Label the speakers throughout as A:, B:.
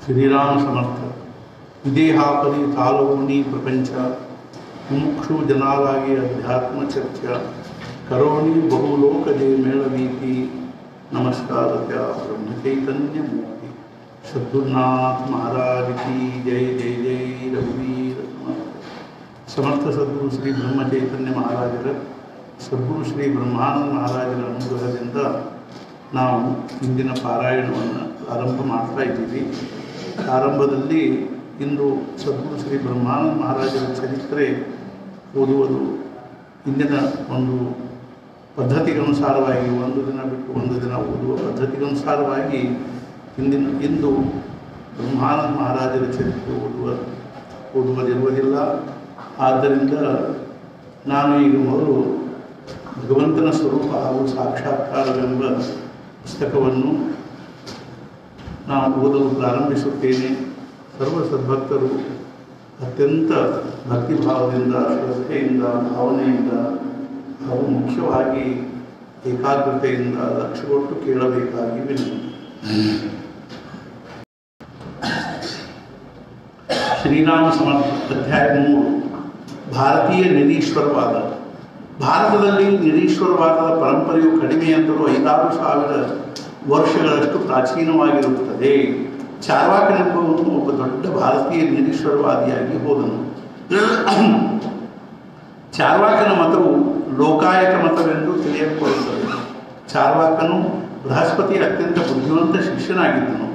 A: ಶ್ರೀರಾಮ ಸಮರ್ಥ ವಿದೇಹಾಪರಿ ತಾಲೋನಿ ಪ್ರಪಂಚ ಮುಮುಕ್ಷು ಜನಾಲಾಗಿ ಅಧ್ಯಾತ್ಮ ಚರ್ಚಾ ಕರೋಣಿ ಬಹುಲೋಕಜೆ ಮೇಳವೀತಿ ನಮಸ್ಕಾರ ಬ್ರಹ್ಮ ಚೈತನ್ಯ ಮೂರ್ತಿ ಸದ್ಗುರುನಾಥ್ ಮಹಾರಾಜ್ ಕಿ ಜೈ ಜೈ ಜೈ ರಘುವೀರ ಸಮರ್ಥ ಸಮರ್ಥ ಸದ್ಗುರು ಶ್ರೀ ಬ್ರಹ್ಮ ಚೈತನ್ಯ ಮಹಾರಾಜರ ಸದ್ಗುರು ಶ್ರೀ ಬ್ರಹ್ಮಾನಂದ ಮಹಾರಾಜರ ಅನುಗ್ರಹದಿಂದ ನಾವು ಇಂದಿನ ಪಾರಾಯಣವನ್ನು ಪ್ರಾರಂಭ ಮಾಡ್ತಾ ಇದ್ದೀವಿ ಪ್ರಾರಂಭದಲ್ಲಿ ಇಂದು ಸದ್ಗುರು ಶ್ರೀ ಬ್ರಹ್ಮಾನಂದ ಮಹಾರಾಜರ ಚರಿತ್ರೆ ಓದುವುದು ಇಂದಿನ ಒಂದು ಪದ್ಧತಿಗನುಸಾರವಾಗಿ ಒಂದು ದಿನ ಬಿಟ್ಟು ಒಂದು ದಿನ ಓದುವ ಪದ್ಧತಿಗನುಸಾರವಾಗಿ ಇಂದಿನ ಇಂದು ಬ್ರಹ್ಮಾನಂದ ಮಹಾರಾಜರ ಚರಿತ್ರೆ ಓದುವ ಓದುವುದಿರುವುದಿಲ್ಲ ಆದ್ದರಿಂದ ನಾನು ಈಗ ಮೊದಲು ಭಗವಂತನ ಸ್ವರೂಪ ಹಾಗೂ ಸಾಕ್ಷಾತ್ಕಾರವೆಂಬ ಪುಸ್ತಕವನ್ನು ನಾನು ಓದಲು ಪ್ರಾರಂಭಿಸುತ್ತೇನೆ ಸರ್ವ ಸದ್ಭಕ್ತರು ಅತ್ಯಂತ ಭಕ್ತಿಭಾವದಿಂದ ಶ್ರದ್ಧೆಯಿಂದ ಭಾವನೆಯಿಂದ ಹಾಗೂ ಮುಖ್ಯವಾಗಿ ಏಕಾಗ್ರತೆಯಿಂದ ಲಕ್ಷ್ಯಗೊಟ್ಟು ಕೇಳಬೇಕಾಗಿ ವಿನಂತಿ ಶ್ರೀರಾಮ ಸಮರ್ಥ ಅಧ್ಯಾಯ ಮೂರು ಭಾರತೀಯ ನಿರೀಶ್ವರವಾದ ಭಾರತದಲ್ಲಿ ನಿರೀಶ್ವರವಾದದ ಪರಂಪರೆಯು ಕಡಿಮೆ ಎಂದರೂ ಐದಾರು ಸಾವಿರ ವರ್ಷಗಳಷ್ಟು ಪ್ರಾಚೀನವಾಗಿರುತ್ತದೆ ಚಾರ್ವಾಕನೆಂಬುವನು ಒಬ್ಬ ದೊಡ್ಡ ಭಾರತೀಯ ನಿರೀಶ್ವರವಾದಿಯಾಗಿ ಹೋದನು ಚಾರ್ವಾಕನ ಮತವು ಲೋಕಾಯತ ಮತವೆಂದು ತಿಳಿಯಲ್ಪಡುತ್ತದೆ ಚಾರ್ವಾಕನು ಬೃಹಸ್ಪತಿ ಅತ್ಯಂತ ಬುದ್ಧಿವಂತ ಶಿಷ್ಯನಾಗಿದ್ದನು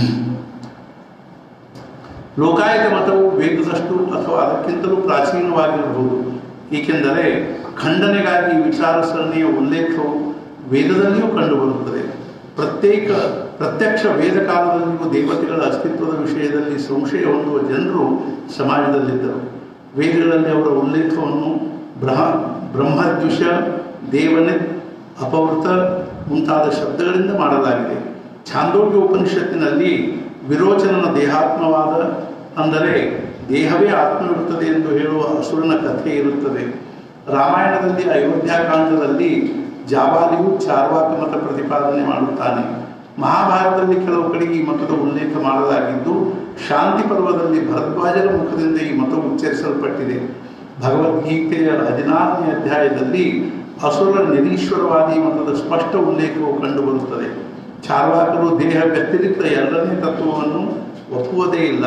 A: ಲೋಕಾಯತ ಮತವು ವೇದದಷ್ಟು ಅಥವಾ ಅದಕ್ಕಿಂತಲೂ ಪ್ರಾಚೀನವಾಗಿರಬಹುದು ಏಕೆಂದರೆ ಖಂಡನೆಗಾಗಿ ವಿಚಾರ ಸರಣಿಯ ಉಲ್ಲೇಖವು ವೇದದಲ್ಲಿಯೂ ಕಂಡುಬರುತ್ತದೆ ಪ್ರತ್ಯೇಕ ಪ್ರತ್ಯಕ್ಷ ವೇದ ಕಾಲದಲ್ಲಿಯೂ ದೇವತೆಗಳ ಅಸ್ತಿತ್ವದ ವಿಷಯದಲ್ಲಿ ಸಂಶಯ ಹೊಂದುವ ಜನರು ಸಮಾಜದಲ್ಲಿದ್ದರು ವೇದಗಳಲ್ಲಿ ಅವರ ಉಲ್ಲೇಖವನ್ನು ಬ್ರಹ ಬ್ರಹ್ಮದ್ವಿಷ ದೇವನೆ ಅಪವೃತ ಮುಂತಾದ ಶಬ್ದಗಳಿಂದ ಮಾಡಲಾಗಿದೆ ಛಾಂದೋಗ್ಯ ಉಪನಿಷತ್ತಿನಲ್ಲಿ ವಿರೋಚನನ ದೇಹಾತ್ಮವಾದ ಅಂದರೆ ದೇಹವೇ ಆತ್ಮವಿರುತ್ತದೆ ಎಂದು ಹೇಳುವ ಅಸುರನ ಕಥೆ ಇರುತ್ತದೆ ರಾಮಾಯಣದಲ್ಲಿ ಅಯೋಧ್ಯಾಕಾಂಡದಲ್ಲಿ ಜಾವಾಲಿಯು ಚಾರ್ವಾಕ ಮತ ಪ್ರತಿಪಾದನೆ ಮಾಡುತ್ತಾನೆ ಮಹಾಭಾರತದಲ್ಲಿ ಕೆಲವು ಕಡೆಗೆ ಈ ಮತದ ಉಲ್ಲೇಖ ಮಾಡಲಾಗಿದ್ದು ಶಾಂತಿ ಪರ್ವದಲ್ಲಿ ಭರದ್ವಾಜರ ಮುಖದಿಂದ ಈ ಮತವು ಉಚ್ಚರಿಸಲ್ಪಟ್ಟಿದೆ ಭಗವದ್ಗೀತೆಯ ಹದಿನಾರನೇ ಅಧ್ಯಾಯದಲ್ಲಿ ಅಸುರ ನಿರೀಶ್ವರವಾದಿ ಮತದ ಸ್ಪಷ್ಟ ಉಲ್ಲೇಖವು ಕಂಡುಬರುತ್ತದೆ ಚಾರ್ವಾಕರು ದೇಹ ವ್ಯತಿರಿಕ್ತ ಎರಡನೇ ತತ್ವವನ್ನು ಒಪ್ಪುವುದೇ ಇಲ್ಲ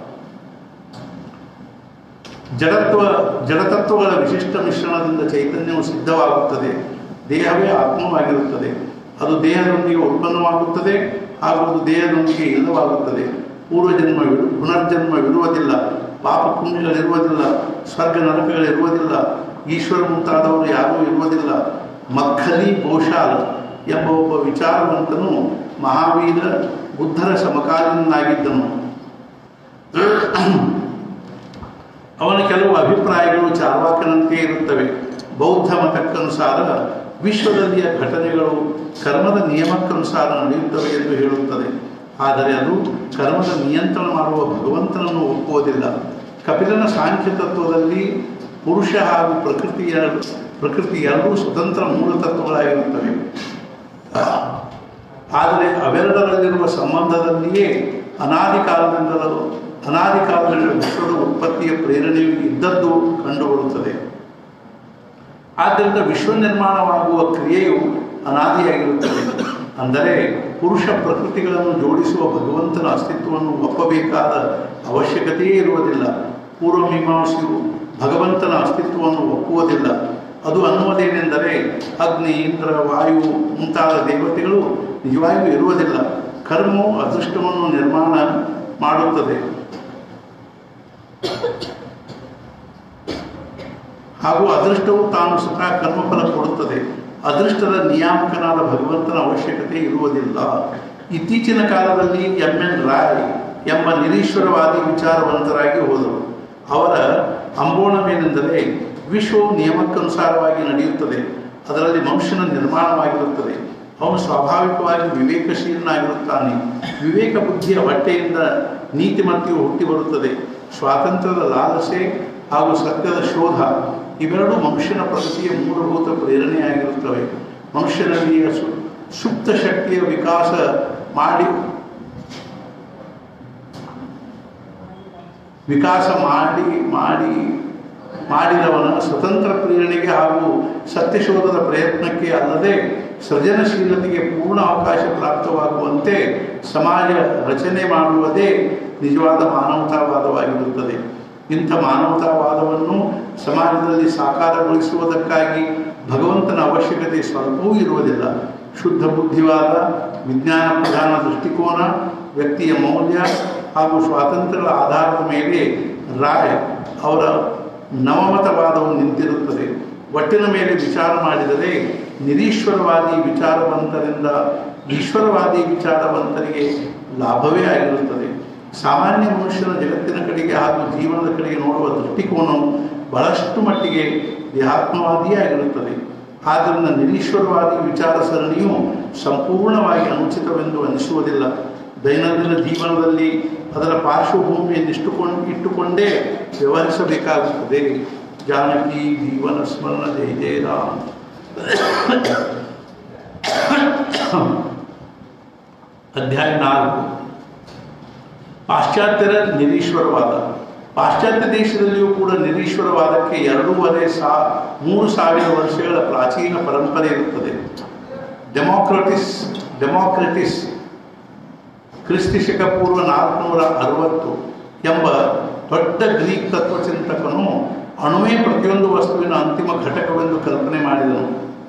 A: ಜಡತ್ವ ಜಡತತ್ವಗಳ ವಿಶಿಷ್ಟ ಮಿಶ್ರಣದಿಂದ ಚೈತನ್ಯವು ಸಿದ್ಧವಾಗುತ್ತದೆ ದೇಹವೇ ಆತ್ಮವಾಗಿರುತ್ತದೆ ಅದು ದೇಹದೊಂದಿಗೆ ಉತ್ಪನ್ನವಾಗುತ್ತದೆ ಹಾಗೂ ಅದು ದೇಹದೊಂದಿಗೆ ಇಲ್ಲವಾಗುತ್ತದೆ ಪೂರ್ವಜನ್ಮವಿರು ಪುನರ್ಜನ್ಮವಿರುವುದಿಲ್ಲ ಪಾಪ ಪುಣ್ಯಗಳಿರುವುದಿಲ್ಲ ಸ್ವರ್ಗ ನರಕಗಳಿರುವುದಿಲ್ಲ ಈಶ್ವರ ಮುಂತಾದವರು ಯಾರೂ ಇರುವುದಿಲ್ಲ ಮಕ್ಕಲಿ ಗೋಶಾಲ ಎಂಬ ಒಬ್ಬ ವಿಚಾರವಂತನು ಮಹಾವೀರ ಬುದ್ಧರ ಸಮಕಾಲೀನಾಗಿದ್ದನು ಅವನ ಕೆಲವು ಅಭಿಪ್ರಾಯಗಳು ಚಾರ್ವಾಕನಂತೆ ಇರುತ್ತವೆ ಬೌದ್ಧ ಮತಕ್ಕನುಸಾರ ವಿಶ್ವದಲ್ಲಿಯ ಘಟನೆಗಳು ಕರ್ಮದ ನಿಯಮಕ್ಕನುಸಾರ ನಡೆಯುತ್ತವೆ ಎಂದು ಹೇಳುತ್ತದೆ ಆದರೆ ಅದು ಕರ್ಮದ ನಿಯಂತ್ರಣ ಮಾಡುವ ಭಗವಂತನನ್ನು ಒಪ್ಪುವುದಿಲ್ಲ ಕಪಿಲನ ಸಾಂಖ್ಯ ತತ್ವದಲ್ಲಿ ಪುರುಷ ಹಾಗೂ ಪ್ರಕೃತಿಯ ಪ್ರಕೃತಿ ಎರಡೂ ಸ್ವತಂತ್ರ ಮೂಲ ತತ್ವಗಳಾಗಿರುತ್ತವೆ ಆದರೆ ಅವೆರಡರಲ್ಲಿರುವ ಸಂಬಂಧದಲ್ಲಿಯೇ ಅನಾದಿ ಕಾಲದಿಂದಲೂ ಅನಾದಿ ಕಾಲದಲ್ಲಿ ವಿಶ್ವದ ಉತ್ಪತ್ತಿಯ ಪ್ರೇರಣೆಯು ಇದ್ದದ್ದು ಕಂಡುಬರುತ್ತದೆ ಆದ್ದರಿಂದ ವಿಶ್ವ ನಿರ್ಮಾಣವಾಗುವ ಕ್ರಿಯೆಯು ಅನಾದಿಯಾಗಿರುತ್ತದೆ ಅಂದರೆ ಪುರುಷ ಪ್ರಕೃತಿಗಳನ್ನು ಜೋಡಿಸುವ ಭಗವಂತನ ಅಸ್ತಿತ್ವವನ್ನು ಒಪ್ಪಬೇಕಾದ ಅವಶ್ಯಕತೆಯೇ ಇರುವುದಿಲ್ಲ ಪೂರ್ವಮೀಮಾಂಸೆಯು ಭಗವಂತನ ಅಸ್ತಿತ್ವವನ್ನು ಒಪ್ಪುವುದಿಲ್ಲ ಅದು ಅನ್ನುವುದೇನೆಂದರೆ ಅಗ್ನಿ ಇಂದ್ರ ವಾಯು ಮುಂತಾದ ದೇವತೆಗಳು ನಿಜವಾಗಿಯೂ ಇರುವುದಿಲ್ಲ ಕರ್ಮವು ಅದೃಷ್ಟವನ್ನು ನಿರ್ಮಾಣ ಮಾಡುತ್ತದೆ ಹಾಗೂ ಅದೃಷ್ಟವು ತಾನು ಸ್ವತಃ ಕರ್ಮಫಲ ಕೊಡುತ್ತದೆ ಅದೃಷ್ಟದ ನಿಯಾಮಕನಾದ ಭಗವಂತನ ಅವಶ್ಯಕತೆ ಇರುವುದಿಲ್ಲ ಇತ್ತೀಚಿನ ಕಾಲದಲ್ಲಿ ಎಂ ಎನ್ ರಾಯ್ ಎಂಬ ನಿರೀಶ್ವರವಾದಿ ವಿಚಾರವಂತರಾಗಿ ಹೋದರು ಅವರ ಅಂಬೋಣವೇನೆಂದರೆ ವಿಶ್ವವು ನಿಯಮಕ್ಕನುಸಾರವಾಗಿ ನಡೆಯುತ್ತದೆ ಅದರಲ್ಲಿ ಮನುಷ್ಯನ ನಿರ್ಮಾಣವಾಗಿರುತ್ತದೆ ಅವನು ಸ್ವಾಭಾವಿಕವಾಗಿ ವಿವೇಕಶೀಲನಾಗಿರುತ್ತಾನೆ ವಿವೇಕ ಬುದ್ಧಿಯ ಹೊಟ್ಟೆಯಿಂದ ನೀತಿಮತ್ತೆಯು ಹುಟ್ಟಿ ಬರುತ್ತದೆ ಸ್ವಾತಂತ್ರ್ಯದ ಲಾಲಸೆ ಹಾಗೂ ಸತ್ಯದ ಶೋಧ ಇವೆರಡೂ ಮನುಷ್ಯನ ಪ್ರಗತಿಯ ಮೂಲಭೂತ ಪ್ರೇರಣೆಯಾಗಿರುತ್ತವೆ ಮನುಷ್ಯನಲ್ಲಿ ಸು ಸುಪ್ತ ಶಕ್ತಿಯ ವಿಕಾಸ ಮಾಡಿ ವಿಕಾಸ ಮಾಡಿ ಮಾಡಿ ಮಾಡಿದವನ ಸ್ವತಂತ್ರ ಪ್ರೇರಣೆಗೆ ಹಾಗೂ ಸತ್ಯಶೋಧದ ಪ್ರಯತ್ನಕ್ಕೆ ಅಲ್ಲದೆ ಸೃಜನಶೀಲತೆಗೆ ಪೂರ್ಣ ಅವಕಾಶ ಪ್ರಾಪ್ತವಾಗುವಂತೆ ಸಮಾಜ ರಚನೆ ಮಾಡುವುದೇ ನಿಜವಾದ ಮಾನವತಾವಾದವಾಗಿರುತ್ತದೆ ಇಂಥ ಮಾನವತಾವಾದವನ್ನು ಸಮಾಜದಲ್ಲಿ ಸಾಕಾರಗೊಳಿಸುವುದಕ್ಕಾಗಿ ಭಗವಂತನ ಅವಶ್ಯಕತೆ ಸ್ವಲ್ಪವೂ ಇರುವುದಿಲ್ಲ ಶುದ್ಧ ಬುದ್ಧಿವಾದ ವಿಜ್ಞಾನ ಪ್ರಧಾನ ದೃಷ್ಟಿಕೋನ ವ್ಯಕ್ತಿಯ ಮೌಲ್ಯ ಹಾಗೂ ಸ್ವಾತಂತ್ರ್ಯಗಳ ಆಧಾರದ ಮೇಲೆ ರಾಯ್ ಅವರ ನವಮತವಾದವು ನಿಂತಿರುತ್ತದೆ ಒಟ್ಟಿನ ಮೇಲೆ ವಿಚಾರ ಮಾಡಿದರೆ ನಿರೀಶ್ವರವಾದಿ ವಿಚಾರವಂತರಿಂದ ಈಶ್ವರವಾದಿ ವಿಚಾರವಂತರಿಗೆ ಲಾಭವೇ ಆಗಿರುತ್ತದೆ ಸಾಮಾನ್ಯ ಮನುಷ್ಯನ ಜಗತ್ತಿನ ಕಡೆಗೆ ಹಾಗೂ ಜೀವನದ ಕಡೆಗೆ ನೋಡುವ ದೃಷ್ಟಿಕೋನವು ಬಹಳಷ್ಟು ಮಟ್ಟಿಗೆ ದೇಹಾತ್ಮವಾದಿಯೇ ಆಗಿರುತ್ತದೆ ಆದ್ದರಿಂದ ನಿರೀಶ್ವರವಾದಿ ವಿಚಾರ ಸರಣಿಯು ಸಂಪೂರ್ಣವಾಗಿ ಅನುಚಿತವೆಂದು ಅನಿಸುವುದಿಲ್ಲ ದೈನಂದಿನ ಜೀವನದಲ್ಲಿ ಅದರ ಪಾರ್ಶ್ವಭೂಮಿಯನ್ನು ಇಷ್ಟುಕೊಂಡು ಇಟ್ಟುಕೊಂಡೇ ವ್ಯವಹರಿಸಬೇಕಾಗುತ್ತದೆ ಜಾನಕಿ ಜೀವನ ಸ್ಮರಣ ಜೈ ಜಯ ರಾಮ್ ಅಧ್ಯಾಯ ನಾಲ್ಕು ಪಾಶ್ಚಾತ್ಯರ ನಿರೀಶ್ವರವಾದ ಪಾಶ್ಚಾತ್ಯ ದೇಶದಲ್ಲಿಯೂ ಕೂಡ ನಿರೀಶ್ವರವಾದಕ್ಕೆ ಎರಡೂವರೆ ಸಾ ಮೂರು ಸಾವಿರ ವರ್ಷಗಳ ಪ್ರಾಚೀನ ಪರಂಪರೆ ಇರುತ್ತದೆ ಡೆಮೋಕ್ರಟಿಸ್ ಡೆಮೋಕ್ರಟಿಸ್ ಕ್ರಿಸ್ತಿ ಶಕ ಪೂರ್ವ ನಾಲ್ಕುನೂರ ಅರವತ್ತು ಎಂಬ ದೊಡ್ಡ ಗ್ರೀಕ್ ತತ್ವಚಿಂತಕನು ಅಣುವೇ ಪ್ರತಿಯೊಂದು ವಸ್ತುವಿನ ಅಂತಿಮ ಘಟಕವೆಂದು ಕಲ್ಪನೆ ಮಾಡಿದನು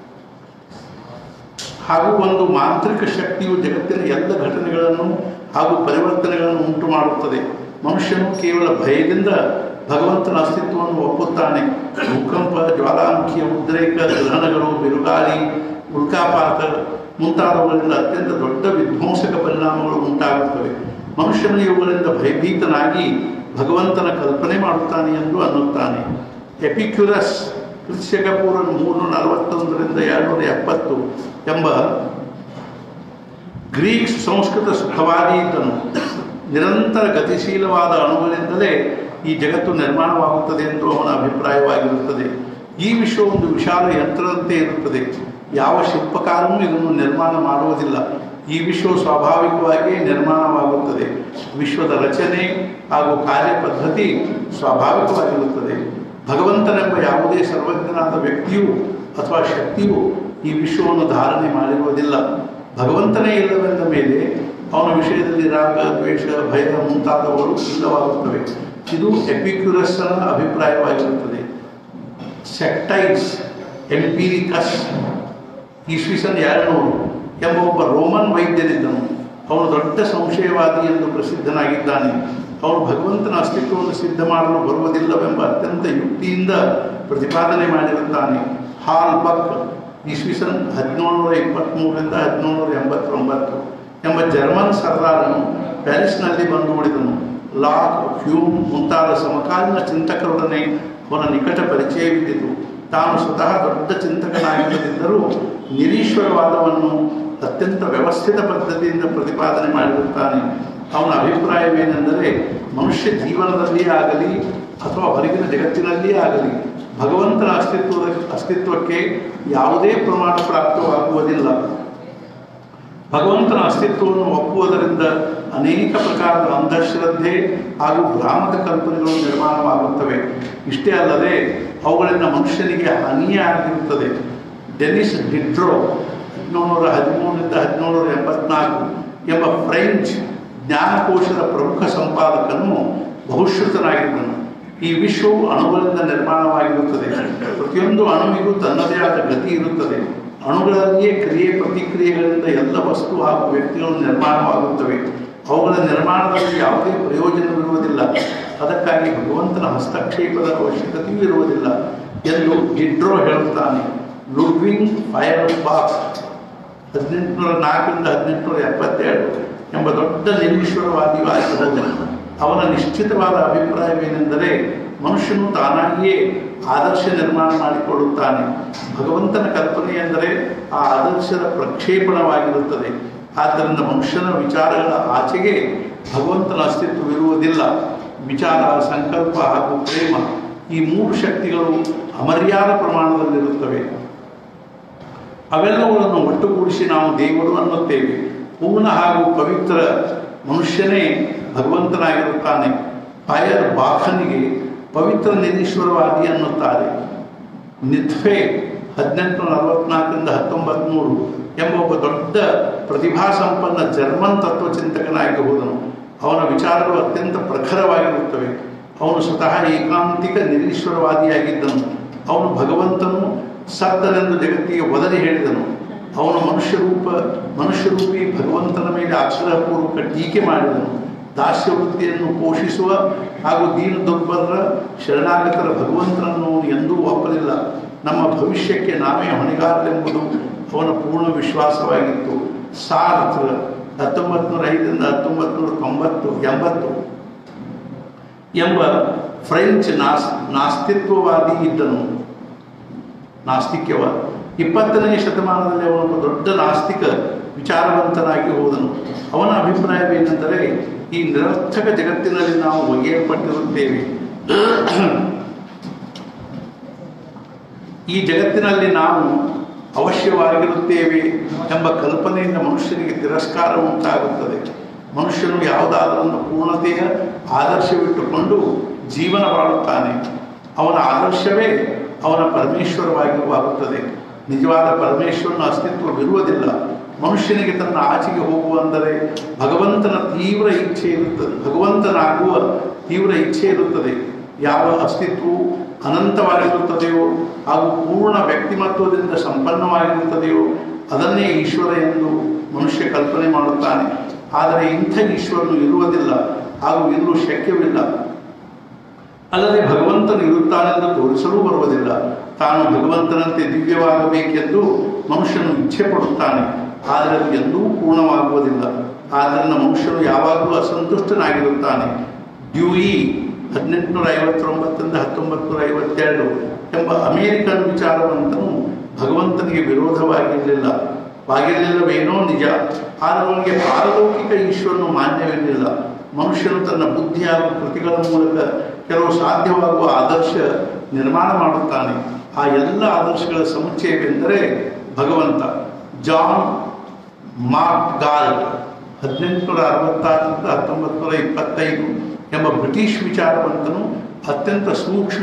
A: ಹಾಗೂ ಒಂದು ಮಾಂತ್ರಿಕ ಶಕ್ತಿಯು ಜಗತ್ತಿನ ಎಲ್ಲ ಘಟನೆಗಳನ್ನು ಹಾಗೂ ಪರಿವರ್ತನೆಗಳನ್ನು ಉಂಟು ಮಾಡುತ್ತದೆ ಮನುಷ್ಯನು ಕೇವಲ ಭಯದಿಂದ ಭಗವಂತನ ಅಸ್ತಿತ್ವವನ್ನು ಒಪ್ಪುತ್ತಾನೆ ಭೂಕಂಪ ಜ್ವಾಲಾಮುಖಿಯ ಉದ್ರೇಕ ಗ್ರಹಣಗಳು ಬಿರುಗಾಳಿ ಉಲ್ಕಾಪಾತ ಮುಂತಾದವುಗಳಿಂದ ಅತ್ಯಂತ ದೊಡ್ಡ ವಿಧ್ವಂಸಕ ಪರಿಣಾಮಗಳು ಉಂಟಾಗುತ್ತವೆ ಮನುಷ್ಯನು ಇವುಗಳಿಂದ ಭಯಭೀತನಾಗಿ ಭಗವಂತನ ಕಲ್ಪನೆ ಮಾಡುತ್ತಾನೆ ಎಂದು ಅನ್ನುತ್ತಾನೆ ಎಪಿಕ್ಯುರಸ್ ಕ್ರಿಶ್ಯಕ ಪೂರ್ವ ಮೂರು ನಲವತ್ತೊಂದರಿಂದ ಎರಡುನೂರ ಎಪ್ಪತ್ತು ಎಂಬ ಗ್ರೀಕ್ ಸಂಸ್ಕೃತ ಸುಖವಾದಿ ಇದ್ದನು ನಿರಂತರ ಗತಿಶೀಲವಾದ ಅಣುಗಳಿಂದಲೇ ಈ ಜಗತ್ತು ನಿರ್ಮಾಣವಾಗುತ್ತದೆ ಎಂದು ಅವನ ಅಭಿಪ್ರಾಯವಾಗಿರುತ್ತದೆ ಈ ವಿಶ್ವ ಒಂದು ವಿಶಾಲ ಯಂತ್ರದಂತೆ ಇರುತ್ತದೆ ಯಾವ ಶಿಲ್ಪಕಾರನೂ ಇದನ್ನು ನಿರ್ಮಾಣ ಮಾಡುವುದಿಲ್ಲ ಈ ವಿಶ್ವವು ಸ್ವಾಭಾವಿಕವಾಗಿ ನಿರ್ಮಾಣವಾಗುತ್ತದೆ ವಿಶ್ವದ ರಚನೆ ಹಾಗೂ ಕಾರ್ಯಪದ್ಧತಿ ಸ್ವಾಭಾವಿಕವಾಗಿರುತ್ತದೆ ಭಗವಂತನೆಂಬ ಯಾವುದೇ ಸರ್ವಜ್ಞನಾದ ವ್ಯಕ್ತಿಯು ಅಥವಾ ಶಕ್ತಿಯು ಈ ವಿಶ್ವವನ್ನು ಧಾರಣೆ ಮಾಡಿರುವುದಿಲ್ಲ ಭಗವಂತನೇ ಇಲ್ಲವೆಂದ ಮೇಲೆ ಅವನ ವಿಷಯದಲ್ಲಿ ರಾಗ ದ್ವೇಷ ಭಯ ಮುಂತಾದವುಗಳು ಇಲ್ಲವಾಗುತ್ತವೆ ಇದು ಎಪಿಕ್ಯುರಸ್ನ ಅಭಿಪ್ರಾಯವಾಗಿರುತ್ತದೆ ಸೆಕ್ಟೈಸ್ ಎಂಪೀರಿಕಸ್ ಇಸ್ವಿಸನ್ ಎರಡುನೂರು ಎಂಬ ಒಬ್ಬ ರೋಮನ್ ವೈದ್ಯನಿದ್ದನು ಅವನು ದೊಡ್ಡ ಸಂಶಯವಾದಿ ಎಂದು ಪ್ರಸಿದ್ಧನಾಗಿದ್ದಾನೆ ಅವನು ಭಗವಂತನ ಅಸ್ತಿತ್ವವನ್ನು ಸಿದ್ಧ ಮಾಡಲು ಬರುವುದಿಲ್ಲವೆಂಬ ಅತ್ಯಂತ ಯುಕ್ತಿಯಿಂದ ಪ್ರತಿಪಾದನೆ ಮಾಡಿರುತ್ತಾನೆ ಹಾಲ್ ಬಕ್ ಇಸ್ವಿಸನ್ ಹದಿನೇಳುನೂರ ಇಪ್ಪತ್ತ್ಮೂರರಿಂದ ಹದಿನೇಳುನೂರ ಎಂಬತ್ತೊಂಬತ್ತು ಎಂಬ ಜರ್ಮನ್ ಸರ್ದಾರನು ಪ್ಯಾರಿಸ್ನಲ್ಲಿ ಬಂದು ಉಳಿದನು ಲಾಕ್ ಹ್ಯೂಮ್ ಮುಂತಾದ ಸಮಕಾಲೀನ ಚಿಂತಕರೊಡನೆ ಅವನ ನಿಕಟ ಪರಿಚಯವಿದ್ದಿತು ತಾನು ಸ್ವತಃ ದೊಡ್ಡ ಚಿಂತಕನಾಗಿಲ್ಲದಿದ್ದರೂ ನಿರೀಶ್ವರವಾದವನ್ನು ಅತ್ಯಂತ ವ್ಯವಸ್ಥಿತ ಪದ್ಧತಿಯಿಂದ ಪ್ರತಿಪಾದನೆ ಮಾಡಿರುತ್ತಾನೆ ಅವನ ಅಭಿಪ್ರಾಯವೇನೆಂದರೆ ಮನುಷ್ಯ ಜೀವನದಲ್ಲಿಯೇ ಆಗಲಿ ಅಥವಾ ಹೊರಗಿನ ಜಗತ್ತಿನಲ್ಲಿಯೇ ಆಗಲಿ ಭಗವಂತನ ಅಸ್ತಿತ್ವದ ಅಸ್ತಿತ್ವಕ್ಕೆ ಯಾವುದೇ ಪ್ರಮಾಣ ಪ್ರಾಪ್ತವಾಗುವುದಿಲ್ಲ ಭಗವಂತನ ಅಸ್ತಿತ್ವವನ್ನು ಒಪ್ಪುವುದರಿಂದ ಅನೇಕ ಪ್ರಕಾರದ ಅಂಧಶ್ರದ್ಧೆ ಹಾಗೂ ಭ್ರಾಮಕ ಕಲ್ಪನೆಗಳು ನಿರ್ಮಾಣವಾಗುತ್ತವೆ ಇಷ್ಟೇ ಅಲ್ಲದೆ ಅವುಗಳಿಂದ ಮನುಷ್ಯನಿಗೆ ಹಾನಿಯೇ ಆಗಿರುತ್ತದೆ ಡೆನಿಸ್ ಡಿಡ್ರೋ ಹದಿನೇಳುನೂರ ಹದಿಮೂರರಿಂದ ಹದಿನೇಳುನೂರ ಎಂಬತ್ನಾಲ್ಕು ಎಂಬ ಫ್ರೆಂಚ್ ಜ್ಞಾನಕೋಶದ ಪ್ರಮುಖ ಸಂಪಾದಕನು ಬಹುಶ್ರುತನಾಗಿದ್ದನು ಈ ವಿಶ್ವವು ಅಣುಗಳಿಂದ ನಿರ್ಮಾಣವಾಗಿರುತ್ತದೆ ಪ್ರತಿಯೊಂದು ಅಣುವಿಗೂ ತನ್ನದೇ ಆದ ಗತಿ ಇರುತ್ತದೆ ಅಣುಗಳಲ್ಲಿಯೇ ಕ್ರಿಯೆ ಪ್ರತಿಕ್ರಿಯೆಗಳಿಂದ ಎಲ್ಲ ವಸ್ತು ಹಾಗೂ ವ್ಯಕ್ತಿಗಳು ನಿರ್ಮಾಣವಾಗುತ್ತವೆ ಅವುಗಳ ನಿರ್ಮಾಣದಲ್ಲಿ ಯಾವುದೇ ಪ್ರಯೋಜನವಿರುವುದಿಲ್ಲ ಅದಕ್ಕಾಗಿ ಭಗವಂತನ ಹಸ್ತಕ್ಷೇಪದ ಅವಶ್ಯಕತೆಯೂ ಇರುವುದಿಲ್ಲ ಎಂದು ಡಿಡ್ರೋ ಹೇಳುತ್ತಾನೆ ಲುಡ್ವಿಂಗ್ ಫೈರ್ ಬಾಕ್ಸ್ ಹದಿನೆಂಟುನೂರ ನಾಲ್ಕರಿಂದ ಹದಿನೆಂಟುನೂರ ಎಪ್ಪತ್ತೆರಡು ಎಂಬ ದೊಡ್ಡ ನಿರೀಶ್ವರವಾದಿಯೂ ಆಗಿರುವುದಿಲ್ಲ ಅವನ ನಿಶ್ಚಿತವಾದ ಅಭಿಪ್ರಾಯವೇನೆಂದರೆ ಮನುಷ್ಯನು ತಾನಾಗಿಯೇ ಆದರ್ಶ ನಿರ್ಮಾಣ ಮಾಡಿಕೊಳ್ಳುತ್ತಾನೆ ಭಗವಂತನ ಕಲ್ಪನೆ ಎಂದರೆ ಆ ಆದರ್ಶದ ಪ್ರಕ್ಷೇಪಣವಾಗಿರುತ್ತದೆ ಆದ್ದರಿಂದ ಮನುಷ್ಯನ ವಿಚಾರಗಳ ಆಚೆಗೆ ಭಗವಂತನ ಅಸ್ತಿತ್ವವಿರುವುದಿಲ್ಲ ವಿಚಾರ ಸಂಕಲ್ಪ ಹಾಗೂ ಪ್ರೇಮ ಈ ಮೂರು ಶಕ್ತಿಗಳು ಅಮರ್ಯಾದ ಪ್ರಮಾಣದಲ್ಲಿರುತ್ತವೆ ಅವೆಲ್ಲವುಗಳನ್ನು ಒಟ್ಟುಗೂಡಿಸಿ ನಾವು ದೇವರು ಅನ್ನುತ್ತೇವೆ ಪೂರ್ಣ ಹಾಗೂ ಪವಿತ್ರ ಮನುಷ್ಯನೇ ಭಗವಂತನಾಗಿರುತ್ತಾನೆ ಫೈರ್ ಬಾಖನಿಗೆ ಪವಿತ್ರ ನಿರೀಶ್ವರವಾದಿ ಅನ್ನುತ್ತಾರೆ ನಿತ್ಫೆ ಹದಿನೆಂಟು ನಲವತ್ನಾಲ್ಕರಿಂದ ಹತ್ತೊಂಬತ್ತು ನೂರು ಎಂಬ ಒಬ್ಬ ದೊಡ್ಡ ಪ್ರತಿಭಾ ಸಂಪನ್ನ ಜರ್ಮನ್ ತತ್ವಚಿಂತಕನಾಗಿ ಹೋದನು ಅವನ ವಿಚಾರಗಳು ಅತ್ಯಂತ ಪ್ರಖರವಾಗಿರುತ್ತವೆ ಅವನು ಸ್ವತಃ ಏಕಾಂತಿಕ ನಿರೀಶ್ವರವಾದಿಯಾಗಿದ್ದನು ಅವನು ಭಗವಂತನು ಸತ್ತನೆಂದು ಜಗತ್ತಿಗೆ ಒದರಿ ಹೇಳಿದನು ಅವನು ಮನುಷ್ಯ ರೂಪ ಮನುಷ್ಯರೂಪಿ ಭಗವಂತನ ಮೇಲೆ ಆಗ್ರಹಪೂರ್ವಕ ಟೀಕೆ ಮಾಡಿದನು ದಾಸ್ಯ ವೃತ್ತಿಯನ್ನು ಪೋಷಿಸುವ ಹಾಗೂ ದೀನ ದುರ್ಬಲರ ಶರಣಾಗತರ ಭಗವಂತನನ್ನು ಎಂದೂ ಒಪ್ಪಲಿಲ್ಲ ನಮ್ಮ ಭವಿಷ್ಯಕ್ಕೆ ನಾವೇ ಹೊಣೆಗಾರರೆಂಬುದು ಅವನ ಪೂರ್ಣ ವಿಶ್ವಾಸವಾಗಿತ್ತು ಸಾರ್ತ್ರ ಹತ್ತೊಂಬತ್ತು ನೂರ ಐದರಿಂದ ಹತ್ತೊಂಬತ್ತು ನೂರ ತೊಂಬತ್ತು ಎಂಬತ್ತು ಎಂಬ ಫ್ರೆಂಚ್ ನಾಸ್ ನಾಸ್ತಿತ್ವವಾದಿ ಇದ್ದನು ನಾಸ್ತಿಕ್ಯವಾದ ಇಪ್ಪತ್ತನೇ ಶತಮಾನದಲ್ಲಿ ಅವನೊಬ್ಬ ದೊಡ್ಡ ನಾಸ್ತಿಕ ವಿಚಾರವಂತನಾಗಿ ಹೋದನು ಅವನ ಅಭಿಪ್ರಾಯವೇನೆಂದರೆ ಈ ನಿರರ್ಥಕ ಜಗತ್ತಿನಲ್ಲಿ ನಾವು ಒಗೆಯಲ್ಪಟ್ಟಿರುತ್ತೇವೆ ಈ ಜಗತ್ತಿನಲ್ಲಿ ನಾವು ಅವಶ್ಯವಾಗಿರುತ್ತೇವೆ ಎಂಬ ಕಲ್ಪನೆಯಿಂದ ಮನುಷ್ಯನಿಗೆ ತಿರಸ್ಕಾರ ಉಂಟಾಗುತ್ತದೆ ಮನುಷ್ಯನು ಯಾವುದಾದರೊಂದು ಪೂರ್ಣತೆಯ ಆದರ್ಶವಿಟ್ಟುಕೊಂಡು ಜೀವನ ಬಾಳುತ್ತಾನೆ ಅವನ ಆದರ್ಶವೇ ಅವನ ಪರಮೇಶ್ವರವಾಗಿರುವಾಗುತ್ತದೆ ನಿಜವಾದ ಪರಮೇಶ್ವರನ ಅಸ್ತಿತ್ವವಿರುವುದಿಲ್ಲ ಮನುಷ್ಯನಿಗೆ ತನ್ನ ಆಚೆಗೆ ಹೋಗುವಂದರೆ ಭಗವಂತನ ತೀವ್ರ ಇಚ್ಛೆ ಇರುತ್ತದೆ ಭಗವಂತನಾಗುವ ತೀವ್ರ ಇಚ್ಛೆ ಇರುತ್ತದೆ ಯಾವ ಅಸ್ತಿತ್ವವು ಅನಂತವಾಗಿರುತ್ತದೆಯೋ ಹಾಗೂ ಪೂರ್ಣ ವ್ಯಕ್ತಿಮತ್ವದಿಂದ ಸಂಪನ್ನವಾಗಿರುತ್ತದೆಯೋ ಅದನ್ನೇ ಈಶ್ವರ ಎಂದು ಮನುಷ್ಯ ಕಲ್ಪನೆ ಮಾಡುತ್ತಾನೆ ಆದರೆ ಇಂಥ ಈಶ್ವರನು ಇರುವುದಿಲ್ಲ ಹಾಗೂ ಇರಲು ಶಕ್ಯವಿಲ್ಲ ಅಲ್ಲದೆ ಭಗವಂತನು ಇರುತ್ತಾನೆಂದು ತೋರಿಸಲೂ ಬರುವುದಿಲ್ಲ ತಾನು ಭಗವಂತನಂತೆ ದಿವ್ಯವಾಗಬೇಕೆಂದು ಮನುಷ್ಯನು ಇಚ್ಛೆ ಪಡುತ್ತಾನೆ ಆದರೆ ಅದು ಎಂದೂ ಪೂರ್ಣವಾಗುವುದಿಲ್ಲ ಆದ್ದರಿಂದ ಮನುಷ್ಯನು ಯಾವಾಗಲೂ ಅಸಂತುಷ್ಟನಾಗಿರುತ್ತಾನೆ ಡ್ಯೂಯಿ ಹದಿನೆಂಟುನೂರ ಐವತ್ತೊಂಬತ್ತರಿಂದ ಹತ್ತೊಂಬತ್ತು ನೂರ ಐವತ್ತೆರಡು ಎಂಬ ಅಮೇರಿಕನ್ ವಿಚಾರವಂತನು ಭಗವಂತನಿಗೆ ವಿರೋಧವಾಗಿರಲಿಲ್ಲ ವಾಗಿರಲಿಲ್ಲವೇನೋ ನಿಜ ಆದರೆ ಅವನಿಗೆ ಪಾರಲೌಕಿಕ ಈಶ್ವರನು ಮಾನ್ಯವಿರಲಿಲ್ಲ ಮನುಷ್ಯನು ತನ್ನ ಬುದ್ಧಿ ಹಾಗೂ ಕೃತಿಗಳ ಮೂಲಕ ಕೆಲವು ಸಾಧ್ಯವಾಗುವ ಆದರ್ಶ ನಿರ್ಮಾಣ ಮಾಡುತ್ತಾನೆ ಆ ಎಲ್ಲ ಆದರ್ಶಗಳ ಸಮುಚ್ಚಯವೆಂದರೆ ಭಗವಂತ ಜಾನ್ ಮಾರ್ಕ್ ಗಾರ್ಡ್ ಹದಿನೆಂಟುನೂರ ಅರವತ್ತಾರರಿಂದ ಹತ್ತೊಂಬತ್ತು ನೂರ ಇಪ್ಪತ್ತೈದು ಎಂಬ ಬ್ರಿಟಿಷ್ ವಿಚಾರವಂತನು ಅತ್ಯಂತ ಸೂಕ್ಷ್ಮ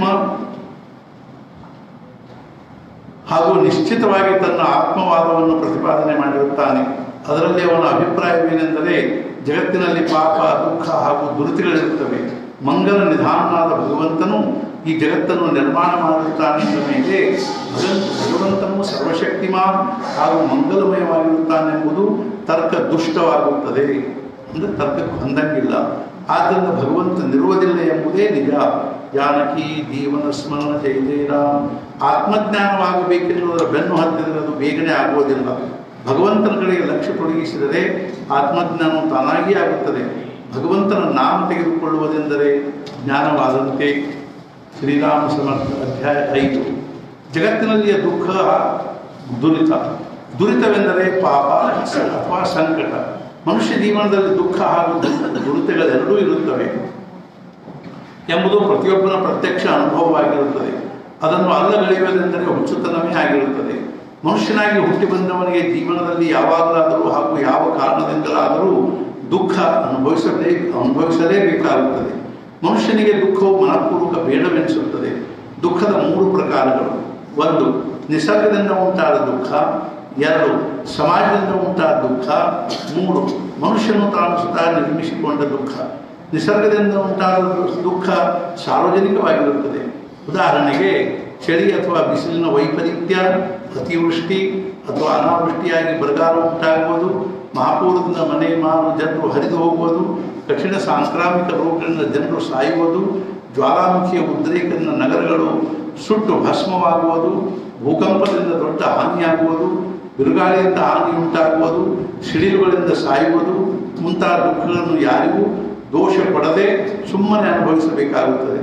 A: ಹಾಗೂ ನಿಶ್ಚಿತವಾಗಿ ತನ್ನ ಆತ್ಮವಾದವನ್ನು ಪ್ರತಿಪಾದನೆ ಮಾಡಿರುತ್ತಾನೆ ಅದರಲ್ಲಿ ಅವನ ಅಭಿಪ್ರಾಯವೇನೆಂದರೆ ಜಗತ್ತಿನಲ್ಲಿ ಪಾಪ ದುಃಖ ಹಾಗೂ ದುರಿತಗಳಿರುತ್ತವೆ ಮಂಗಲ ನಿಧಾನನಾದ ಭಗವಂತನು ಈ ಜಗತ್ತನ್ನು ನಿರ್ಮಾಣ ಮಾಡಿರುತ್ತಾನೆ ಎಂದ ಮೇಲೆ ಭಗವಂತ ಭಗವಂತನು ಸರ್ವಶಕ್ತಿಮಾನ್ ಹಾಗೂ ಮಂಗಲಮಯವಾಗಿರುತ್ತಾನೆಂಬುದು ತರ್ಕ ದುಷ್ಟವಾಗುತ್ತದೆ ಅಂದರೆ ತರ್ಕಕ್ಕೆ ಹೊಂದಂಗಿಲ್ಲ ಆದ್ದರಿಂದ ಭಗವಂತನಿರುವುದಿಲ್ಲ ಎಂಬುದೇ ನಿಜ ಜಾನಕಿ ಜೀವನ ಸ್ಮರಣ ಜಯದೇರಾಮ್ ಆತ್ಮಜ್ಞಾನವಾಗಬೇಕೆನ್ನುವುದರ ಬೆನ್ನು ಹತ್ತಿದರೆ ಅದು ಬೇಗನೆ ಆಗುವುದಿಲ್ಲ ಭಗವಂತನ ಕಡೆಗೆ ಲಕ್ಷ್ಯ ತೊಡಗಿಸಿದರೆ ಆತ್ಮಜ್ಞಾನವು ತಾನಾಗಿಯೇ ಆಗುತ್ತದೆ ಭಗವಂತನ ನಾಮ ತೆಗೆದುಕೊಳ್ಳುವುದೆಂದರೆ ಜ್ಞಾನವಾದಂತೆ ಶ್ರೀರಾಮ ಸಮರ್ಥ ಅಧ್ಯಾಯ ಐದು ಜಗತ್ತಿನಲ್ಲಿಯ ದುಃಖ ದುರಿತ ದುರಿತವೆಂದರೆ ಪಾಪ ಅಥವಾ ಸಂಕಟ ಮನುಷ್ಯ ಜೀವನದಲ್ಲಿ ದುಃಖ ಹಾಗೂ ದುರಿತಗಳೆರಡೂ ಇರುತ್ತವೆ ಎಂಬುದು ಪ್ರತಿಯೊಬ್ಬನ ಪ್ರತ್ಯಕ್ಷ ಅನುಭವವಾಗಿರುತ್ತದೆ ಅದನ್ನು ಅಲ್ಲಗಳೆಯುವುದೆಂದರೆ ಹುಚ್ಚುತನವೇ ಆಗಿರುತ್ತದೆ ಮನುಷ್ಯನಾಗಿ ಹುಟ್ಟಿ ಬಂದವನಿಗೆ ಜೀವನದಲ್ಲಿ ಯಾವಾಗಲಾದರೂ ಹಾಗೂ ಯಾವ ಕಾರಣದಿಂದಲಾದರೂ ದುಃಖ ಅನುಭವಿಸಲೇ ಅನುಭವಿಸಲೇಬೇಕಾಗುತ್ತದೆ ಮನುಷ್ಯನಿಗೆ ದುಃಖವು ಮನಪೂರ್ವಕ ಬೇಡವೆನಿಸುತ್ತದೆ ದುಃಖದ ಮೂರು ಪ್ರಕಾರಗಳು ಒಂದು ನಿಸರ್ಗದಿಂದ ಉಂಟಾದ ದುಃಖ ಎರಡು ಸಮಾಜದಿಂದ ಉಂಟಾದ ದುಃಖ ಮೂರು ಮನುಷ್ಯನು ತಾನು ಸ್ವತಃ ನಿರ್ಮಿಸಿಕೊಂಡ ದುಃಖ ನಿಸರ್ಗದಿಂದ ಉಂಟಾದ ದುಃಖ ಸಾರ್ವಜನಿಕವಾಗಿರುತ್ತದೆ ಉದಾಹರಣೆಗೆ ಚಳಿ ಅಥವಾ ಬಿಸಿಲಿನ ವೈಪರೀತ್ಯ ಅತಿವೃಷ್ಟಿ ಅಥವಾ ಅನಾವೃಷ್ಟಿಯಾಗಿ ಬರಗಾಲ ಉಂಟಾಗುವುದು ಮಹಾಪೂರದಿಂದ ಮನೆ ಮಾರು ಜನರು ಹರಿದು ಹೋಗುವುದು ಕಠಿಣ ಸಾಂಕ್ರಾಮಿಕ ರೋಗಗಳಿಂದ ಜನರು ಸಾಯುವುದು ಜ್ವಾಲಾಮುಖಿಯ ಉದ್ರೇಕದಿಂದ ನಗರಗಳು ಸುಟ್ಟು ಭಸ್ಮವಾಗುವುದು ಭೂಕಂಪದಿಂದ ದೊಡ್ಡ ಹಾನಿಯಾಗುವುದು ಬಿರುಗಾಳಿಯಿಂದ ಹಾನಿ ಉಂಟಾಗುವುದು ಸಿಡಿಲುಗಳಿಂದ ಸಾಯುವುದು ಮುಂತಾದ ದುಃಖಗಳನ್ನು ಯಾರಿಗೂ ದೋಷ ಕೊಡದೆ ಸುಮ್ಮನೆ ಅನುಭವಿಸಬೇಕಾಗುತ್ತದೆ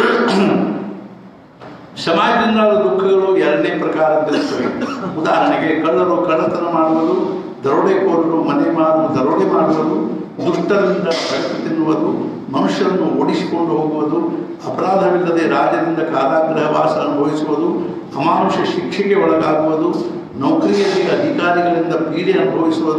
A: ಸಮಾಜದಿಂದ ದುಃಖಗಳು ಎರಡನೇ ಪ್ರಕಾರದಲ್ಲಿರುತ್ತವೆ ಉದಾಹರಣೆಗೆ ಕಳ್ಳರು ಕಳ್ಳತನ ಮಾಡುವುದು ದರೋಡೆಕೋರರು ಮನೆ ಮಾರು ದರೋಡೆ ಮಾಡುವುದು ದುಷ್ಟರಿಂದ ಬೆಳಕು ತಿನ್ನುವುದು ಮನುಷ್ಯರನ್ನು ಓಡಿಸಿಕೊಂಡು ಹೋಗುವುದು ಅಪರಾಧವಿಲ್ಲದೆ ರಾಜ್ಯದಿಂದ ಕಾರಾಗೃಹ ವಾಸ ಅನುಭವಿಸುವುದು ಅಮಾನುಷ ಶಿಕ್ಷೆಗೆ ಒಳಗಾಗುವುದು ನೌಕರಿಯಲ್ಲಿ ಅಧಿಕಾರಿಗಳಿಂದ ಪೀಡೆ ಅನುಭವಿಸುವುದು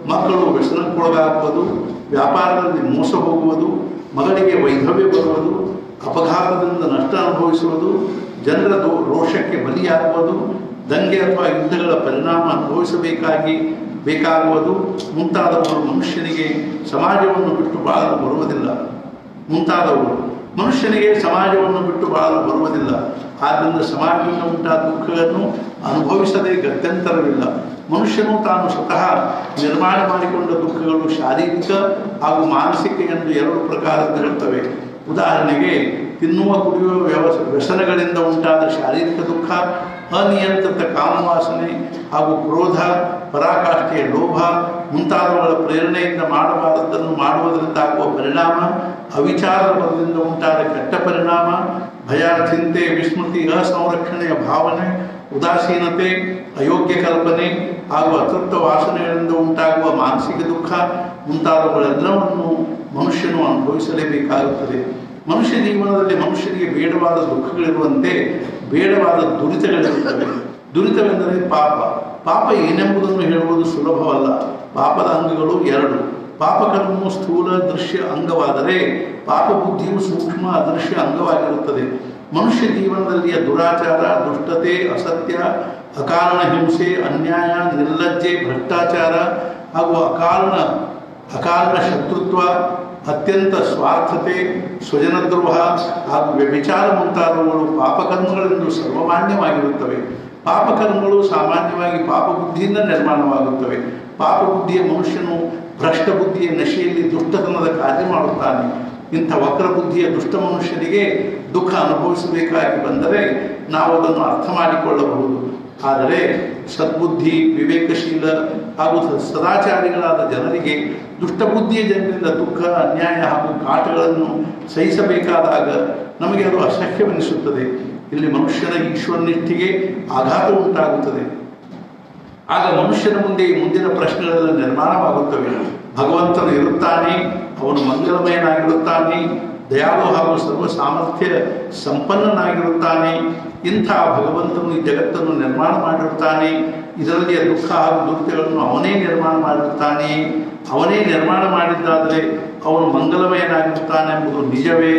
A: ಮಕ್ಕಳು ವ್ಯಸನಕ್ಕೊಳಗಾಗುವುದು ವ್ಯಾಪಾರದಲ್ಲಿ ಮೋಸ ಹೋಗುವುದು ಮಗಳಿಗೆ ವೈಧವ್ಯ ಬರುವುದು ಅಪಘಾತದಿಂದ ನಷ್ಟ ಅನುಭವಿಸುವುದು ಜನರ ದೋ ರೋಷಕ್ಕೆ ಬಲಿಯಾಗುವುದು ದಂಗೆ ಅಥವಾ ಯುದ್ಧಗಳ ಪರಿಣಾಮ ಅನುಭವಿಸಬೇಕಾಗಿ ಬೇಕಾಗುವುದು ಮುಂತಾದವುಗಳು ಮನುಷ್ಯನಿಗೆ ಸಮಾಜವನ್ನು ಬಿಟ್ಟು ಬಾಳಲು ಬರುವುದಿಲ್ಲ ಮುಂತಾದವುಗಳು ಮನುಷ್ಯನಿಗೆ ಸಮಾಜವನ್ನು ಬಿಟ್ಟು ಬಾಳಲು ಬರುವುದಿಲ್ಲ ಆದ್ದರಿಂದ ಸಮಾಜದಿಂದ ಉಂಟಾದ ದುಃಖಗಳನ್ನು ಅನುಭವಿಸದೆ ಗತ್ಯಂತರವಿಲ್ಲ ಮನುಷ್ಯನು ತಾನು ಸ್ವತಃ ನಿರ್ಮಾಣ ಮಾಡಿಕೊಂಡ ದುಃಖಗಳು ಶಾರೀರಿಕ ಹಾಗೂ ಮಾನಸಿಕ ಎಂದು ಎರಡು ಪ್ರಕಾರದಿರುತ್ತವೆ ಉದಾಹರಣೆಗೆ ತಿನ್ನುವ ಕುಡಿಯುವ ವ್ಯವಸ ವ್ಯಸನಗಳಿಂದ ಉಂಟಾದ ಶಾರೀರಿಕ ದುಃಖ ಅನಿಯಂತ್ರಿತ ಕಾಮವಾಸನೆ ಹಾಗೂ ಕ್ರೋಧ ಪರಾಕಾಷ್ಠೆಯ ಲೋಭ ಮುಂತಾದವುಗಳ ಪ್ರೇರಣೆಯಿಂದ ಮಾಡಬಾರದನ್ನು ಮಾಡುವುದರಿಂದಾಗುವ ಪರಿಣಾಮ ಅವಿಚಾರ ಬಲದಿಂದ ಉಂಟಾದ ಕೆಟ್ಟ ಪರಿಣಾಮ ಭಯ ಚಿಂತೆ ವಿಸ್ಮೃತಿ ಅಸಂರಕ್ಷಣೆಯ ಭಾವನೆ ಉದಾಸೀನತೆ ಅಯೋಗ್ಯ ಕಲ್ಪನೆ ಹಾಗೂ ಅತೃಪ್ತ ವಾಸನೆಗಳಿಂದ ಉಂಟಾಗುವ ಮಾನಸಿಕ ದುಃಖ ಮುಂತಾದವುಗಳೆಲ್ಲವನ್ನು ಮನುಷ್ಯನು ಅನುಭವಿಸಲೇಬೇಕಾಗುತ್ತದೆ ಮನುಷ್ಯ ಜೀವನದಲ್ಲಿ ಮನುಷ್ಯನಿಗೆ ಬೇಡವಾದ ದುಃಖಗಳಿರುವಂತೆ ಬೇಡವಾದ ದುರಿತಗಳಿರುತ್ತವೆ ದುರಿತವೆಂದರೆ ಪಾಪ ಪಾಪ ಏನೆಂಬುದನ್ನು ಹೇಳುವುದು ಸುಲಭವಲ್ಲ ಪಾಪದ ಅಂಗಗಳು ಎರಡು ಪಾಪಕರ್ಮವು ಸ್ಥೂಲ ದೃಶ್ಯ ಅಂಗವಾದರೆ ಪಾಪ ಬುದ್ಧಿಯು ಸೂಕ್ಷ್ಮ ಅದೃಶ್ಯ ಅಂಗವಾಗಿರುತ್ತದೆ ಮನುಷ್ಯ ಜೀವನದಲ್ಲಿಯ ದುರಾಚಾರ ದುಷ್ಟತೆ ಅಸತ್ಯ ಅಕಾರಣ ಹಿಂಸೆ ಅನ್ಯಾಯ ನಿರ್ಲಜ್ಜೆ ಭ್ರಷ್ಟಾಚಾರ ಹಾಗೂ ಅಕಾರಣ ಅಕಾರಣ ಶತ್ರುತ್ವ ಅತ್ಯಂತ ಸ್ವಾರ್ಥತೆ ಸ್ವಜನದ್ರೋಹ ಹಾಗೂ ವ್ಯಭಿಚಾರ ಮುಂತಾದವುಗಳು ಪಾಪಕರ್ಮಗಳೆಂದು ಸರ್ವಮಾನ್ಯವಾಗಿರುತ್ತವೆ ಪಾಪಕರ್ಮಗಳು ಸಾಮಾನ್ಯವಾಗಿ ಪಾಪ ಬುದ್ಧಿಯಿಂದ ನಿರ್ಮಾಣವಾಗುತ್ತವೆ ಪಾಪ ಬುದ್ಧಿಯ ಮನುಷ್ಯನು ಭ್ರಷ್ಟ ಬುದ್ಧಿಯ ನಶೆಯಲ್ಲಿ ದುಷ್ಟತನದ ಕಾರ್ಯ ಮಾಡುತ್ತಾನೆ ಇಂಥ ವಕ್ರ ಬುದ್ಧಿಯ ದುಷ್ಟ ಮನುಷ್ಯನಿಗೆ ದುಃಖ ಅನುಭವಿಸಬೇಕಾಗಿ ಬಂದರೆ ನಾವು ಅದನ್ನು ಅರ್ಥ ಮಾಡಿಕೊಳ್ಳಬಹುದು ಆದರೆ ಸದ್ಬುದ್ಧಿ ವಿವೇಕಶೀಲ ಹಾಗೂ ಸ- ಸದಾಚಾರಿಗಳಾದ ಜನರಿಗೆ ದುಷ್ಟಬುದ್ಧಿಯ ಜನರಿಂದ ದುಃಖ ಅನ್ಯಾಯ ಹಾಗೂ ಕಾಟಗಳನ್ನು ಸಹಿಸಬೇಕಾದಾಗ ನಮಗೆ ಅದು ಅಸಹ್ಯವೆನಿಸುತ್ತದೆ ಇಲ್ಲಿ ಮನುಷ್ಯನ ಈಶ್ವರನಿಷ್ಠೆಗೆ ಆಘಾತ ಉಂಟಾಗುತ್ತದೆ ಆಗ ಮನುಷ್ಯನ ಮುಂದೆ ಈ ಮುಂದಿನ ಪ್ರಶ್ನೆಗಳೆಲ್ಲ ನಿರ್ಮಾಣವಾಗುತ್ತವೆ ಭಗವಂತನು ಇರುತ್ತಾನೆ ಅವನು ಮಂಗಲಮಯನಾಗಿರುತ್ತಾನೆ ದಯಾಳು ಹಾಗೂ ಸರ್ವ ಸಾಮರ್ಥ್ಯ ಸಂಪನ್ನನಾಗಿರುತ್ತಾನೆ ಇಂಥ ಭಗವಂತನು ಈ ಜಗತ್ತನ್ನು ನಿರ್ಮಾಣ ಮಾಡಿರುತ್ತಾನೆ ಇದರಲ್ಲಿಯ ದುಃಖ ಹಾಗೂ ದುರಿತಗಳನ್ನು ಅವನೇ ನಿರ್ಮಾಣ ಮಾಡಿರುತ್ತಾನೆ ಅವನೇ ನಿರ್ಮಾಣ ಮಾಡಿದ್ದಾದರೆ ಅವನು ಮಂಗಲಮಯನಾಗಿರುತ್ತಾನೆ ಎಂಬುದು ನಿಜವೇ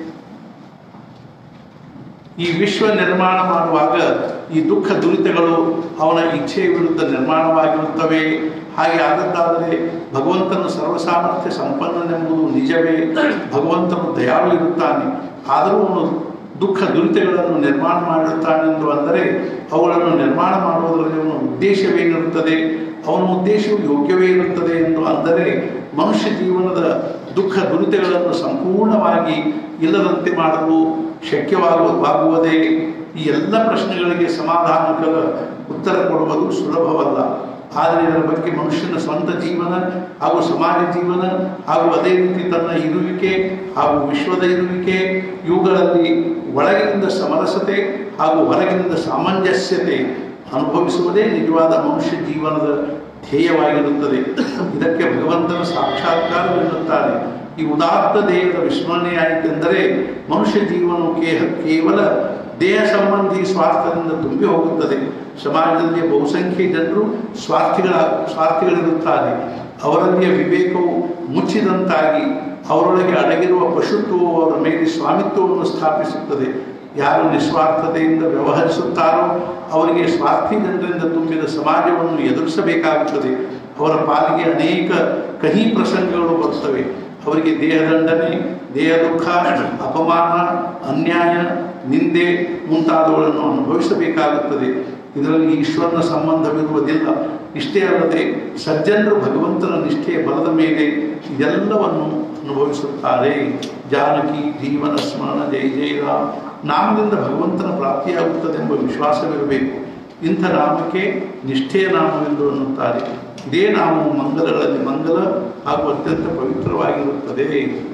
A: ಈ ವಿಶ್ವ ನಿರ್ಮಾಣ ಮಾಡುವಾಗ ಈ ದುಃಖ ದುರಿತಗಳು ಅವನ ಇಚ್ಛೆಯ ವಿರುದ್ಧ ನಿರ್ಮಾಣವಾಗಿರುತ್ತವೆ ಹಾಗೆ ಆದದ್ದಾದರೆ ಭಗವಂತನು ಸರ್ವಸಾಮರ್ಥ್ಯ ಸಂಪನ್ನನೆಂಬುದು ನಿಜವೇ ಭಗವಂತನು ದಯಾಳು ಇರುತ್ತಾನೆ ಆದರೂ ಅವನು ದುಃಖ ದುರಿತಗಳನ್ನು ನಿರ್ಮಾಣ ಮಾಡಿರುತ್ತಾನೆಂದು ಅಂದರೆ ಅವುಗಳನ್ನು ನಿರ್ಮಾಣ ಮಾಡುವುದರಲ್ಲಿ ಅವನ ಉದ್ದೇಶವೇನಿರುತ್ತದೆ ಅವನ ಉದ್ದೇಶವು ಯೋಗ್ಯವೇ ಇರುತ್ತದೆ ಎಂದು ಅಂದರೆ ಮನುಷ್ಯ ಜೀವನದ ದುಃಖ ದುರಿತಗಳನ್ನು ಸಂಪೂರ್ಣವಾಗಿ ಇಲ್ಲದಂತೆ ಮಾಡಲು ಶಕ್ಯವಾಗುವಾಗುವುದೇ ಈ ಎಲ್ಲ ಪ್ರಶ್ನೆಗಳಿಗೆ ಸಮಾಧಾನಕರ ಉತ್ತರ ಕೊಡುವುದು ಸುಲಭವಲ್ಲ ಆದರೆ ಇದರ ಬಗ್ಗೆ ಮನುಷ್ಯನ ಸ್ವಂತ ಜೀವನ ಹಾಗೂ ಸಮಾಜ ಜೀವನ ಹಾಗೂ ಅದೇ ರೀತಿ ತನ್ನ ಇರುವಿಕೆ ಹಾಗೂ ವಿಶ್ವದ ಇರುವಿಕೆ ಇವುಗಳಲ್ಲಿ ಒಳಗಿನಿಂದ ಸಮರಸತೆ ಹಾಗೂ ಹೊರಗಿನಿಂದ ಸಾಮಂಜಸ್ಯತೆ ಅನುಭವಿಸುವುದೇ ನಿಜವಾದ ಮನುಷ್ಯ ಜೀವನದ ಧ್ಯೇಯವಾಗಿರುತ್ತದೆ ಇದಕ್ಕೆ ಭಗವಂತನ ಸಾಕ್ಷಾತ್ಕಾರವೆನ್ನುತ್ತಾರೆ ಈ ಉದಾತ್ತ ದೇಹದ ವಿಸ್ಮರಣೆಯಾಯಿತೆಂದರೆ ಮನುಷ್ಯ ಜೀವನವು ಕೇಹ ಕೇವಲ ದೇಹ ಸಂಬಂಧಿ ಸ್ವಾರ್ಥದಿಂದ ತುಂಬಿ ಹೋಗುತ್ತದೆ ಸಮಾಜದಲ್ಲಿ ಬಹುಸಂಖ್ಯೆ ಜನರು ಸ್ವಾರ್ಥಿಗಳ ಸ್ವಾರ್ಥಿಗಳಿರುತ್ತಾರೆ ಅವರಲ್ಲಿಯ ವಿವೇಕವು ಮುಚ್ಚಿದಂತಾಗಿ ಅವರೊಳಗೆ ಅಡಗಿರುವ ಪಶುತ್ವವು ಅವರ ಮೇಲೆ ಸ್ವಾಮಿತ್ವವನ್ನು ಸ್ಥಾಪಿಸುತ್ತದೆ ಯಾರು ನಿಸ್ವಾರ್ಥತೆಯಿಂದ ವ್ಯವಹರಿಸುತ್ತಾರೋ ಅವರಿಗೆ ಸ್ವಾರ್ಥಿ ಜನರಿಂದ ತುಂಬಿದ ಸಮಾಜವನ್ನು ಎದುರಿಸಬೇಕಾಗುತ್ತದೆ ಅವರ ಪಾಲಿಗೆ ಅನೇಕ ಕಹಿ ಪ್ರಸಂಗಗಳು ಬರುತ್ತವೆ ಅವರಿಗೆ ದೇಹದಂಡನೆ ದೇಹ ದುಃಖ ಅಪಮಾನ ಅನ್ಯಾಯ ನಿಂದೆ ಮುಂತಾದವುಗಳನ್ನು ಅನುಭವಿಸಬೇಕಾಗುತ್ತದೆ ಇದರಲ್ಲಿ ಈಶ್ವರನ ಸಂಬಂಧವಿರುವುದಿಲ್ಲ ಇಷ್ಟೇ ಅಲ್ಲದೆ ಸಜ್ಜನರು ಭಗವಂತನ ನಿಷ್ಠೆಯ ಬಲದ ಮೇಲೆ ಇದೆಲ್ಲವನ್ನು ಅನುಭವಿಸುತ್ತಾರೆ ಜಾನಕಿ ಜೀವನ ಸ್ಮರಣ ಜೈ ಜೈ ರಾಮ್ ನಾಮದಿಂದ ಭಗವಂತನ ಪ್ರಾಪ್ತಿಯಾಗುತ್ತದೆಂಬ ವಿಶ್ವಾಸವಿರಬೇಕು ಇಂಥ ನಾಮಕ್ಕೆ ನಿಷ್ಠೆಯ ನಾಮವೆಂದು ಅನ್ನುತ್ತಾರೆ ಇದೇ ನಾಮವು ಮಂಗಲಗಳಲ್ಲಿ ಮಂಗಲ ಹಾಗೂ ಅತ್ಯಂತ ಪವಿತ್ರವಾಗಿರುತ್ತದೆ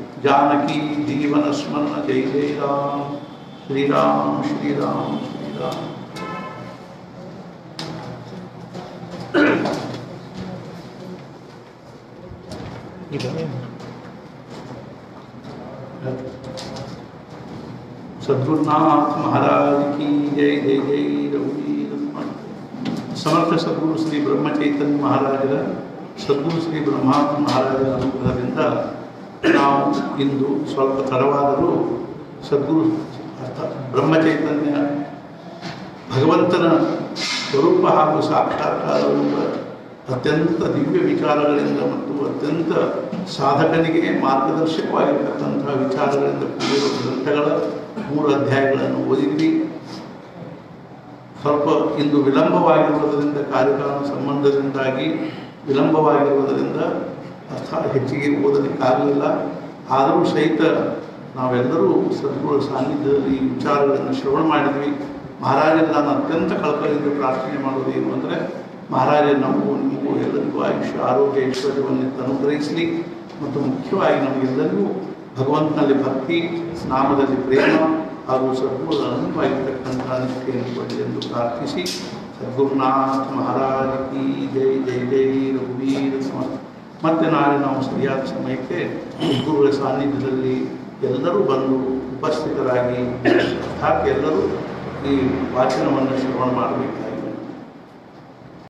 A: ಜಾನಕಿ ಜೀವನ ಸ್ಮರಣ ಜೈ ಜೈ ರಾಮ್ ಶ್ರೀರಾಮ್ ಶ್ರೀರಾಮ್ ಶ್ರೀರಾಮ್ सद्गुरुनाथ महाराज की जय जय जय रघुवीर हनुमान. ಸಮರ್ಥ ಸದ್ಗುರು ಶ್ರೀ ಬ್ರಹ್ಮ ಚೈತನ್ಯ ಮಹಾರಾಜರ ಸದ್ಗುರು ಶ್ರೀ ಬ್ರಹ್ಮಾತ್ಮ ಮಹಾರಾಜರ ಅನುಗ್ರಹದಿಂದ ನಾವು ಇಂದು ಸ್ವಲ್ಪ ತಡವಾದರೂ ಸದ್ಗುರು ಅರ್ಥ ಬ್ರಹ್ಮಚೈತನ್ಯ ಭಗವಂತನ ಸ್ವರೂಪ ಹಾಗೂ ಸಾಕ್ಷಾತ್ಕಾರವೆಂಬ ಅತ್ಯಂತ ದಿವ್ಯ ವಿಚಾರಗಳಿಂದ ಮತ್ತು ಅತ್ಯಂತ ಸಾಧಕನಿಗೆ ಮಾರ್ಗದರ್ಶಕವಾಗಿರ್ತಕ್ಕಂತಹ ವಿಚಾರಗಳಿಂದ ಕೂಡಿರುವ ಗ್ರಂಥಗಳ ಮೂರು ಅಧ್ಯಾಯಗಳನ್ನು ಓದಿದ್ವಿ ಸ್ವಲ್ಪ ಇಂದು ವಿಳಂಬವಾಗಿರುವುದರಿಂದ ಕಾರ್ಯಕ್ರಮ ಸಂಬಂಧದಿಂದಾಗಿ ವಿಳಂಬವಾಗಿರುವುದರಿಂದ ಅರ್ಥ ಹೆಚ್ಚಿಗೆ ಓದಲಿಕ್ಕಾಗಲಿಲ್ಲ ಆದರೂ ಸಹಿತ ನಾವೆಲ್ಲರೂ ಸದ್ಗುರು ಸಾನ್ನಿಧ್ಯದಲ್ಲಿ ಈ ವಿಚಾರಗಳನ್ನು ಶ್ರವಣ ಮಾಡಿದ್ವಿ ಮಹಾರಾಜರು ನಾನು ಅತ್ಯಂತ ಕಳಕಳಿಯಿಂದ ಪ್ರಾರ್ಥನೆ ಮಾಡೋದು ಏನು ಅಂದರೆ ಮಹಾರಾಜ ನಮಗೂ ನಿಮಗೂ ಎಲ್ಲರಿಗೂ ಆಯುಷ್ಯ ಆರೋಗ್ಯ ಐಶ್ವರ್ಯವನ್ನು ಅನುಗ್ರಹಿಸಲಿ ಮತ್ತು ಮುಖ್ಯವಾಗಿ ನಮಗೆಲ್ಲರಿಗೂ ಭಗವಂತನಲ್ಲಿ ಭಕ್ತಿ ನಾಮದಲ್ಲಿ ಪ್ರೇಮ ಹಾಗೂ ಸದ್ಗುರು ಅನುಭವಾಗಿರ್ತಕ್ಕಂಥ ನಿಷ್ಠೆಯನ್ನು ಕೊಡಲಿ ಎಂದು ಪ್ರಾರ್ಥಿಸಿ ಸದ್ಗುರುನಾಥ ಮಹಾರಾಜ ಕಿ ಜೈ ಜೈ ಜೈ ರಘುವೀರ ಸಮರ್ಥ ಮತ್ತೆ ನಾಳೆ ನಾವು ಸರಿಯಾದ ಸಮಯಕ್ಕೆ ಗುರುಗಳ ಸಾನ್ನಿಧ್ಯದಲ್ಲಿ ಎಲ್ಲರೂ ಬಂದು ಉಪಸ್ಥಿತರಾಗಿ ಅರ್ಥಾತ್ ಎಲ್ಲರೂ ಈ ವಾಚನವನ್ನು ಶ್ರವಣ ಮಾಡಬೇಕಾಗಿ